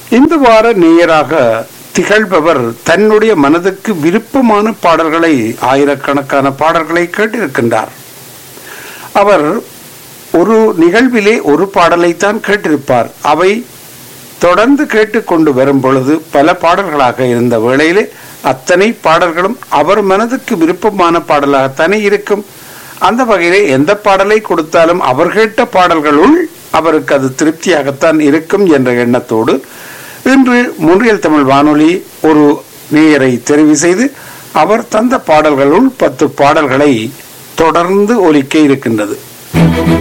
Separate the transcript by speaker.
Speaker 1: இந்த வார நேயராக திகழ்பவர் தன்னுடைய மனதுக்கு விருப்பமான பாடல்களை ஆயிரக்கணக்கான பாடல்களை கேட்டிருக்கின்றார் அவர் ஒரு நிகழ்விலே ஒரு பாடலைத்தான் கேட்டிருப்பார் அவை தொடர்ந்து கேட்டுக்கொண்டு வரும் பொழுது பல பாடல்களாக இருந்த வேளையிலே அத்தனை பாடல்களும் அவர் மனதுக்கு விருப்பமான பாடலாகத்தானே இருக்கும் அந்த வகையிலே எந்த பாடலை கொடுத்தாலும் அவர் கேட்ட பாடல்களுள் அவருக்கு அது திருப்தியாகத்தான் இருக்கும் என்ற எண்ணத்தோடு இன்று முன்றியல் தமிழ் வானொலி ஒரு நேயரை தெரிவு செய்து அவர் தந்த பாடல்களுள் பத்து பாடல்களை தொடர்ந்து ஒலிக்க இருக்கின்றது